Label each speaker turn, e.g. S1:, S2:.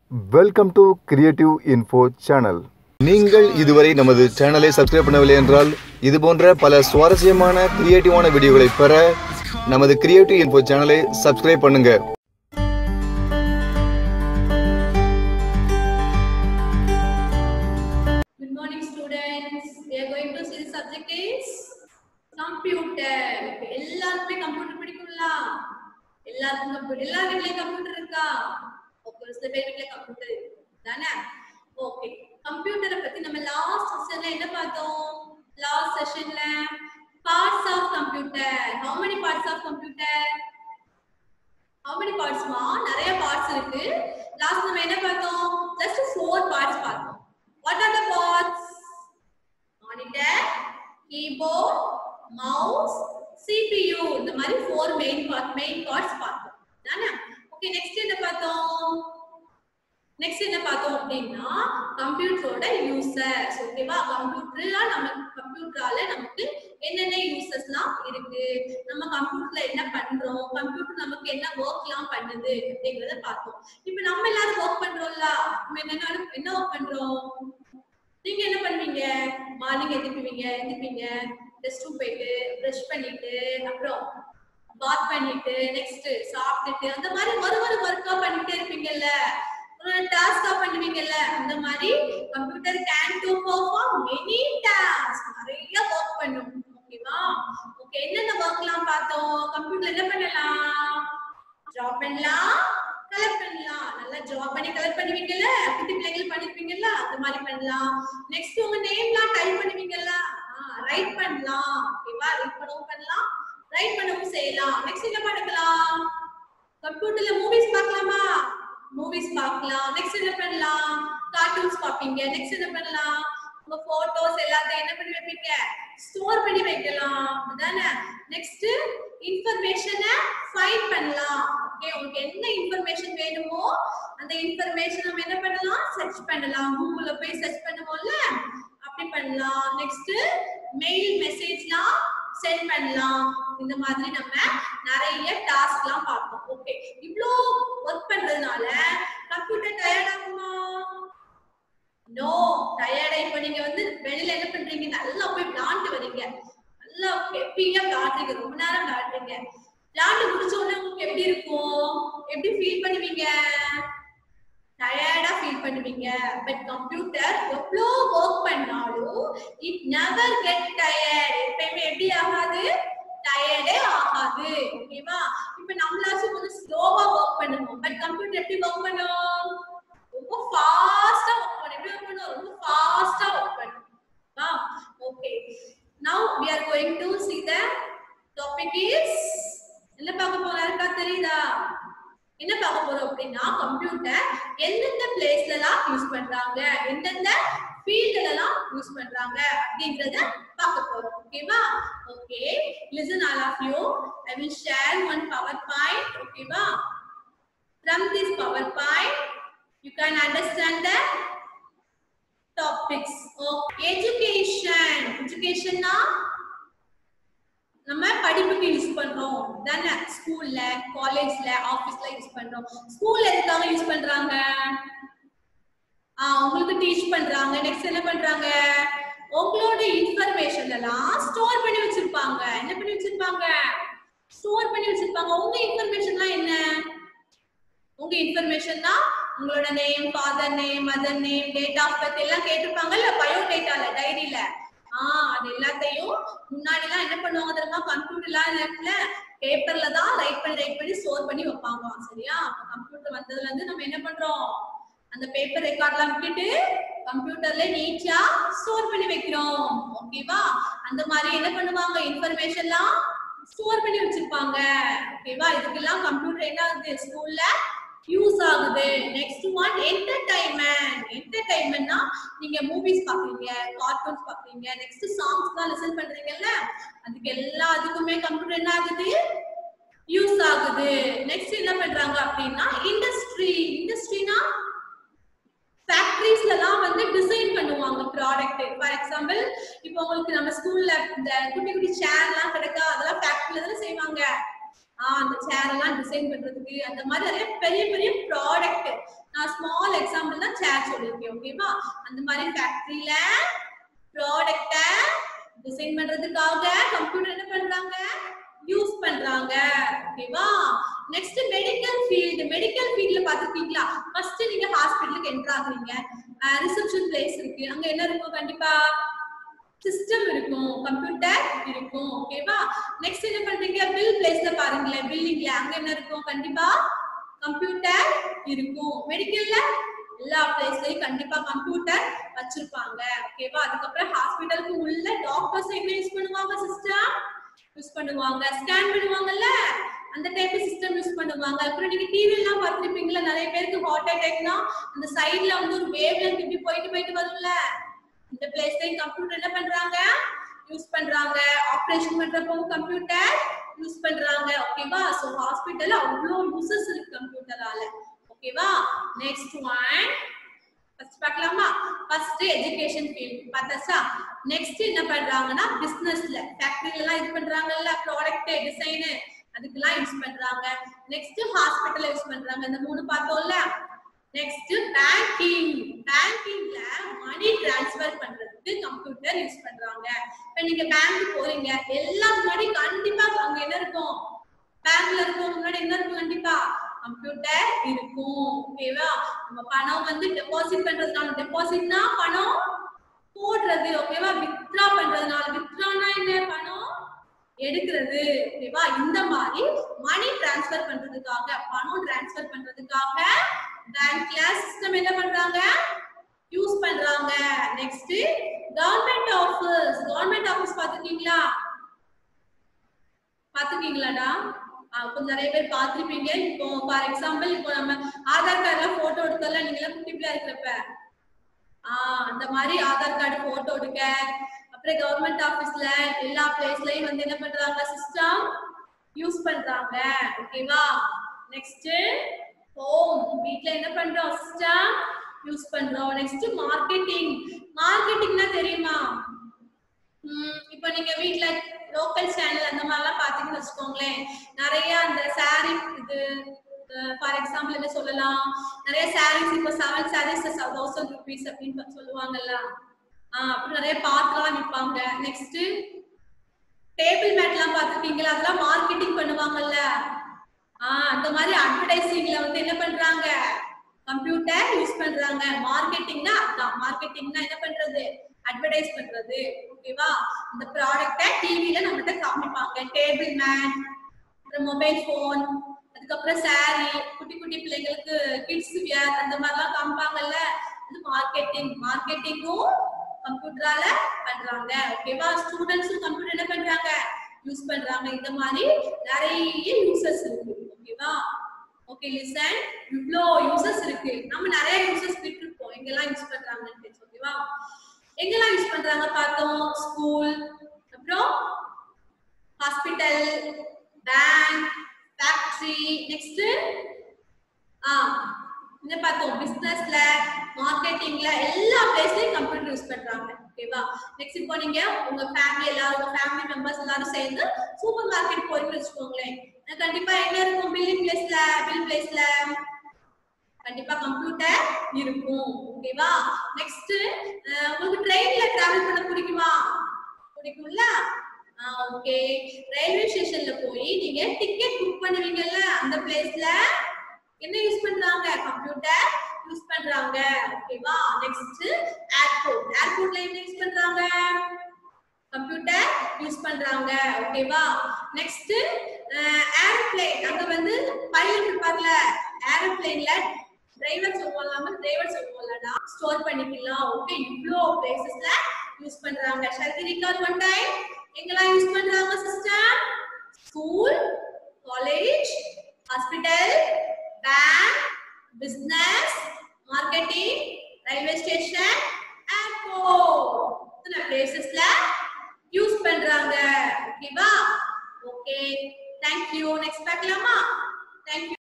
S1: Welcome to creative info channel நீங்கள் இதுவரை நமது சேனலை சப்ஸ்கிரைப் பண்ணவில்லை என்றால் இது போன்ற பல சுவாரஸ்யமான கிரியேட்டிவான வீடியோகளை பெற நமது கிரியேட்டிவ் இன்ஃபோ சேனலை சப்ஸ்கிரைப் பண்ணுங்க
S2: Good morning, students. We are going to see the subject is computer. Okay, எல்லாருக்குமே கம்ப்யூட்டர் பிடிக்கும்ல எல்லாருக்கும் கம்ப்யூட்டர் எல்லா வீட்லயும் கம்ப்யூட்டர் இருக்கா ஓகே சில பேர் வீட்ல கம்ப்யூட்டர் இருக்கு தானே ஓகே கம்ப்யூட்டரை பத்தி நம்ம லாஸ்ட் செஷன்ல என்ன பார்த்தோம் லாஸ்ட் செஷன்ல parts of computer how many parts of computer how many parts மா நிறைய பார்ட்ஸ் இருக்கு லாஸ்ட் நம்ம என்ன பார்த்தோம் ஜஸ்ட் ஃபோர் பார்ட்ஸ் பார்த்தோம் what are the parts monitor keyboard mouse cpu இந்த மாதிரி four main part main parts பார்த்தோம் தானே ஓகே நெக்ஸ்ட் என்ன பார்த்தோம் நெக்ஸ்ட் என்ன பார்த்தோம் அப்படின்னா கம்ப்யூட்டரோட யூசர்ஸ் ஓகேவா கம்ப்யூட்டரா நம்ம கம்ப்யூட்டரால நமக்கு என்னென்ன யூசஸ்லாம் இருக்கு நம்ம கம்ப்யூட்டர்ல என்ன பண்றோம் கம்ப்யூட்டர் நமக்கு என்ன ஒர்க்லாம் பண்ணுது அப்படிங்கறத பார்த்தோம் இப்போ நம்ம எல்லாரும் ஒர்க் பண்றோம்ல நம்ம என்ன என்ன ஒர்க் பண்றோம் நீங்க என்ன பண்ணுவீங்க மார்னிங் எந்திரிப்பீங்க எந்திரிப்பீங்க ரெஸ்ட் ரூம் போயிட்டு ப்ரஷ் பண்ணிட்டு அப்புறம் பாத் பண்ணிட்டு நெக்ஸ்ட் சாப்பிட்டுட்டு அந்த மாதிரி ஒரு ஒரு ஒர்க்கா பண்ணிட்டே இருப்பீங்கல்ல ஒரு டாஸ்கா பண்ணுவீங்கல்ல அந்த மாதிரி computer can do perform many task நிறைய ஒர்க் பண்ணும் ஓகேவா ஓகே என்னென்ன ஒர்க்லாம் பார்த்தோம் கம்ப்யூட்டர் என்ன பண்ணலாம் டிரா பண்ணலாம் கலெக்ட் பண்ணலாம் நல்லா டிரா பண்ணி கலெக்ட் பண்ணுவீங்கல்ல குட்டி பிள்ளைகள் பண்ணிருப்பீங்கல்ல அந்த மாதிரி பண்ணலாம் நெக்ஸ்ட் உங்க நேம்லாம் டைப் பண்ணுவீங்கல்ல ரைட் பண்ணலாம் ஓகேவா ரைட் பண்ணவும் பண்ணலாம் ரைட் பண்ணவும் செய்யலாம் நெக்ஸ்ட் என்ன பண்ணிக்கலாம் கம்ப்யூட்டர்ல மூவிஸ் பார்க்கலாமா மூவிஸ் பார்க்கலாம் நெக்ஸ்ட் என்ன பண்ணலாம் கார்ட்டூன்ஸ் பார்ப்பீங்க நெக்ஸ்ட் என்ன பண்ணலாம் உங்க போட்டோஸ் எல்லாத்தையும் என்ன பண்ணி வைப்பீங்க ஸ்டோர் பண்ணி வைக்கலாம் அதானே நெக்ஸ்ட் இன்ஃபர்மேஷனை ஃபைண்ட் பண்ணலாம் ஓகே உங்களுக்கு என்ன இன்ஃபர்மேஷன் வேணுமோ அந்த இன்ஃபர்மேஷன் நம்ம என்ன பண்ணலாம் சர்ச் பண்ணலாம் கூகுள்ல போய் சர்ச் பண்ணுவோம்ல அப்படி பண்ணலாம் நெக்ஸ்ட் மெயில் மெசேஜ்லாம் சென்ட் பண்ணலாம் இந்த மாதிரி நம்ம நிறைய டாஸ்க்லாம் பார்த்தோம் ஓகே இவ்ளோ ஒர்க் பண்றதுனால கம்ப்யூட்டர் டயர்ட் ஆகுமா நோ டயர்டா இப்போ நீங்க வந்து வெளியில என்ன பண்றீங்க நல்லா போய் விளாண்டு வரீங்க நல்லா ஹெப்பியா விளாடுறீங்க ரொம்ப நேரம் விளாடுறீங்க விளாண்டு முடிச்ச உடனே உங்களுக்கு எப்படி இருக்கும் எப்படி ஃபீல் பண்ணுவீங்க டயர்டா ஃபீல் பண்ணுவீங்க பட் கம்ப்யூட்டர் எவ்வளோ ஒர்க் பண்ணாலும் இட் நெவர் கெட் டயர்ட் எப்பயுமே எப்படி ஆகாது டயர்டே ஆகாது ஓகேவா இப்போ நம்மளாச்சும் கொஞ்சம் ஸ்லோவா ஒர்க் பண்ணுவோம் பட் கம்ப்யூட்டர் எப்படி ஒர்க் பண்ணும் ரொம்ப ஃபாஸ்டா ஒர்க் பண்ணும் எப்படி ஒர்க் பண்ணும் ரொம்ப ஃபாஸ்டா ஒர்க் பண்ணும் வா ஓகே நவ we are going to see the topic is என்ன பார்க்க போறோம் யாருக்கா தெரியுதா என்ன பார்க்க போறோம் அப்படின்னா கம்ப்யூட்டர் எந்தெந்த பிளேஸ்லலாம் யூஸ் பண்றாங்க எந்தெந்த ஃபீல்ட்லலாம் யூஸ் பண்றாங்க அப்படிங்கறத பார்க்க போறோம் ஓகேவா okay listen all of you I will share one power point ஓகேவா from this PowerPoint, you can understand the topics of education. Education na நம்ம படிப்புக்கு யூஸ் பண்றோம் தானே ஸ்கூல்ல காலேஜ்ல ஆபீஸ்ல யூஸ் பண்றோம் ஸ்கூல்ல எதுக்காக யூஸ் பண்றாங்க ஆஹ் உங்களுக்கு டீச் பண்றாங்க நெக்ஸ்ட் என்ன பண்றாங்க உங்களோட இன்ஃபர்மேஷன் எல்லாம் ஸ்டோர் பண்ணி வச்சிருப்பாங்க என்ன பண்ணி வச்சிருப்பாங்க ஸ்டோர் பண்ணி வச்சிருப்பாங்க உங்க இன்ஃபர்மேஷன்லாம் என்ன உங்க இன்ஃபர்மேஷன்னா உங்களோட name father name mother name date of birth எல்லாம் கேட்டிருப்பாங்கல்ல பயோ டேட்டால டைரியில ஆஹ் அது எல்லாத்தையும் முன்னாடி எல்லாம் என்ன பண்ணுவாங்க தெரியுமா கம்ப்யூட்டர் இல்லாத பேப்பர்ல தான் ரைட் பண்ணி ரைட் பண்ணி ஸ்டோர் பண்ணி வைப்பாங்க சரியா கம்ப்யூட்டர் வந்ததுல இருந்து நம்ம என்ன பண்றோம் அந்த பேப்பர் ரெக்கார்ட்லாம் விட்டுட்டு கம்ப்யூட்டர்ல நீட்டா ஸ்டோர் பண்ணி வைக்கிறோம் ஓகேவா அந்த மாதிரி என்ன பண்ணுவாங்க இன்ஃபர்மேஷன்லாம் ஸ்டோர் பண்ணி வச்சிருப்பாங்க ஓகேவா இதுக்கெல்லாம் கம்ப்யூட்டர் என்ன ஆகுது ஸ்கூல்ல யூஸ் ஆகுது நெக்ஸ்ட் ஒன் என்டர்டைன்மெண்ட் என்டர்டைன்மெண்ட்னா நீங்க மூவிஸ் பாக்குறீங்க கார்ட்டூன்ஸ் பாக்குறீங்க நெக்ஸ்ட் சாங்ஸ் தான் லிசன் பண்றீங்கல்ல அதுக்கு எல்லா அதுக்குமே கம்ப்யூட்டர் என்ன ஆகுது யூஸ் ஆகுது நெக்ஸ்ட் என்ன பண்றாங்க அப்படின்னா இண்டஸ்ட்ரி இண்டஸ்ட்ரினா ஃபேக்டரிஸ்லலாம் வந்து டிசைன் பண்ணுவாங்க ப்ராடக்ட் ஃபார் எக்ஸாம்பிள் இப்போ உங்களுக்கு நம்ம ஸ்கூல்ல இந்த குட்டி குட்டி சேர்லாம் கிடைக்கா அதெல்லாம் ஃபேக்டரியில தானே செய்வாங்க ஆஹ் அந்த சேர் எல்லாம் டிசைன் பண்றதுக்கு அந்த மாதிரி நிறைய பெரிய பெரிய ப்ராடக்ட் நான் ஸ்மால் சொல்லியிருக்கேன் ஓகேவா அந்த மாதிரி ஃபேக்டரியில ப்ராடக்ட டிசைன் பண்றதுக்காக கம்ப்யூட்டர் என்ன பண்றாங்க யூஸ் பண்றாங்க ஓகேவா நெக்ஸ்ட் மெடிக்கல் ஃபீல்டு மெடிக்கல் ஃபீல்ட்ல பாத்துருக்கீங்களா ஃபர்ஸ்ட் நீங்க ஹாஸ்பிட்டலுக்கு என்டர் ஆகுறீங்க ரிசப்ஷன் பிளேஸ் இருக்கு அங்க என்ன இருக்கும் கண்டிப்பா சிஸ்டம் இருக்கும் கம்ப்யூட்டர் இருக்கும் ஓகேவா நெக்ஸ்ட் என்ன பண்றீங்க பில் பிளேஸ்ல பாருங்களேன் பில்லிங்ல அங்க என்ன இருக்கும் கண்டிப்பா கம்ப்யூட்டர் இருக்கும் மெடிக்கல்ல எல்லா பிளேஸ்லயும் கண்டிப்பா கம்ப்யூட்டர் வச்சிருப்பாங்க ஓகேவா அதுக்கப்புறம் ஹாஸ்பிட்டலுக்கு உள்ள டாக்டர்ஸ் என்ன யூஸ் பண்ணுவாங்க சிஸ்டம் யூஸ் பண்ணுவாங்க ஸ்கேன் பண்ணுவாங்கல்ல அந்த டைப் சிஸ்டம் யூஸ் பண்ணுவாங்க அப்புறம் நீங்க டிவி எல்லாம் பார்த்திருப்பீங்களா நிறைய பேருக்கு ஹார்ட் அட்டாக்னா அந்த சைடுல வந்து ஒரு வேவ் லென்த் இப்படி போயிட்டு போயிட்டு வரும்ல இந்த பிளேஸ்லயும் கம்ப்யூட்டர் என்ன பண்றாங்க யூஸ் பண்றாங்க ஆபரேஷன் பண்றப்போ கம்ப்யூட்டர் யூஸ் பண்றாங்க ஓகேவா சோ ஹாஸ்பிட்டல்ல அவ்வளோ யூசஸ் இருக்கு கம்ப்யூட்டரால ஓகேவா நெக்ஸ்ட் ஒன் ஃபர்ஸ்ட் பார்க்கலாமா ஃபர்ஸ்ட் எஜுகேஷன் ஃபீல்ட் பார்த்தாச்சா நெக்ஸ்ட் என்ன பண்றாங்கன்னா பிசினஸ்ல ஃபேக்டரியில எல்லாம் இது பண்றாங்கல்ல ப்ராடக்ட் டிசைன் அதுக்கெல்லாம் யூஸ் பண்றாங்க நெக்ஸ்ட் ஹாஸ்பிட்டல்ல யூஸ் பண்றாங்க இந்த மூணு பார்த்தோம்ல நெக்ஸ்ட் பேங்கிங் பேங்கிங்ல மணி டிரான்ஸ்ஃபர் பண்றதுக்கு கம்ப்யூட்டர் யூஸ் பண்றாங்க இப்ப நீங்க பேங்க் போறீங்க எல்லாம் முன்னாடி கண்டிப்பா அங்க என்ன இருக்கும் பேங்க்ல இருக்கவங்க முன்னாடி என்ன இருக்கும் கண்டிப்பா கம்ப்யூட்டர் இருக்கும் ஓகேவா நம்ம பணம் வந்து டெபாசிட் பண்றதுனால டெபாசிட்னா பணம் போடுறது ஓகேவா வித்ரா பண்றதுனால வித்ரானா என்ன பணம் எடுக்கிறது ஓகேவா இந்த மாதிரி மணி டிரான்ஸ்ஃபர் பண்றதுக்காக பணம் டிரான்ஸ்ஃபர் பண்றதுக்காக பேங்க்ல சிஸ்டம் என்ன பண்றாங்க யூஸ் பண்றாங்க next government office government office பாத்துக்கீங்களா பாத்துக்கீங்களாடா கொஞ்சம் நிறைய பேர் பார்த்திருப்பீங்க இப்போ ஃபார் எக்ஸாம்பிள் இப்போ நம்ம ஆதார் கார்டுல போட்டோ எடுக்கல நீங்க எல்லாம் குட்டி பிள்ளையா இருக்கிறப்ப ஆஹ் அந்த மாதிரி ஆதார் கார்டு போட்டோ எடுக்க அப்புறம் கவர்மெண்ட் ஆபீஸ்ல எல்லா பிளேஸ்லயும் வந்து என்ன பண்றாங்க சிஸ்டம் யூஸ் பண்றாங்க ஓகேவா நெக்ஸ்ட் ஹோம் வீட்ல என்ன பண்றோம் சிஸ்டம் யூஸ் பண்றோம் நெக்ஸ்ட் மார்க்கெட்டிங் மார்க்கெட்டிங்னா தெரியுமா இப்போ நீங்க வீட்ல லோக்கல் சேனல் அந்த மாதிரிலாம் பாத்தீங்கன்னு வச்சுக்கோங்களேன் நிறைய அந்த சாரி இது ஃபார் எக்ஸாம்பிள் என்ன சொல்லலாம் நிறைய சாரீஸ் இப்போ செவன் சாரீஸ் தௌசண்ட் ருபீஸ் அப்படின்னு சொல்லுவாங்கல்ல ஆஹ் அப்புறம் நிறைய பாத்திரம் விற்பாங்க நெக்ஸ்ட் டேபிள் மேட்லாம் பார்த்துருக்கீங்களா அதெல்லாம் மார்க்கெட்டிங் பண்ணுவாங்கல்ல ஆஹ் அந்த மாதிரி அட்வர்டைசிங்ல வந்து என்ன பண்றாங்க கம்ப்யூட்டர் யூஸ் பண்றாங்க மார்க்கெட்டிங்னா அதான் மார்க்கெட்டிங்னா என்ன பண்றது அட்வர்டைஸ் பண்றது ஓகேவா இந்த ப்ராடக்ட்ட டிவில நம்மகிட்ட காமிப்பாங்க டேபிள் மேட் அப்புறம் மொபைல் போன் அதுக்கப்புறம் சாரி குட்டி குட்டி பிள்ளைங்களுக்கு கிட்ஸ் வியர் அந்த மாதிரிலாம் காமிப்பாங்கல்ல இது மார்க்கெட்டிங் மார்க்கெட்டிங்கும் கம்ப்யூட்டரால பண்றாங்க ஓகேவா ஸ்டூடெண்ட்ஸும் கம்ப்யூட்டர் என்ன பண்றாங்க யூஸ் பண்றாங்க இந்த மாதிரி நிறைய யூசஸ் இருக்கு ஓகேவா ஓகே லிசன் இவ்ளோ யூசஸ் இருக்கு நம்ம நிறைய யூசஸ் விட்டுருப்போம் எங்கெல்லாம் யூஸ் பண்றாங்கன்னு ஓகேவா எங்கெல்லாம் யூஸ் பண்றாங்க பார்த்தோம் ஸ்கூல் அப்புறம் ஹாஸ்பிட்டல் பேங்க் ஃபேக்டரி நெக்ஸ்ட் ஆ என்ன பார்த்தோம் பிசினஸ்ல மார்க்கெட்டிங்ல எல்லா பிளேஸ்லயும் கம்ப்யூட்டர் யூஸ் பண்றாங்க ஓகேவா நெக்ஸ்ட் இப்போ நீங்க உங்க ஃபேமிலி எல்லாரும் உங்க ஃபேமிலி மெம்பர்ஸ் எல்லாரும் சேர்ந்து சூப்பர் மார்க்கெட் போறீங்கன்னு வச்சுக்கோங்களேன் கண்டிப்பா எங்க இருக்கும் பில்லிங் பிளேஸ்ல பில் பிளேஸ்ல கண்டிப்பா கம்ப்யூட்டர் இருக்கும் ஓகேவா நெக்ஸ்ட் உங்களுக்கு ட்ரெயின்ல டிராவல் பண்ண பிடிக்குமா பிடிக்கும்ல ஓகே ரயில்வே ஸ்டேஷன்ல போய் நீங்க டிக்கெட் புக் பண்ணுவீங்கல்ல அந்த பிளேஸ்ல என்ன யூஸ் பண்றாங்க கம்ப்யூட்டர் யூஸ் பண்றாங்க ஓகேவா நெக்ஸ்ட் ஏர்போர்ட் ஏர்போர்ட்ல என்ன யூஸ் பண்றாங்க கம்ப்யூட்டர் யூஸ் பண்றாங்க ஓகேவா நெக்ஸ்ட் ஏரோப்ளேன் அங்க வந்து பைலட் இருப்பார்ல ஏரோப்ளேன்ல டிரைவர் சொல்லுவாங்க டிரைவர் சொல்லுவாங்கடா ஸ்டோர் பண்ணிக்கலாம் ஓகே இவ்ளோ பிளேசஸ்ல யூஸ் பண்றாங்க shall we recall one time எங்கெல்லாம் யூஸ் பண்றாங்க system school college hospital bank business marketing railway station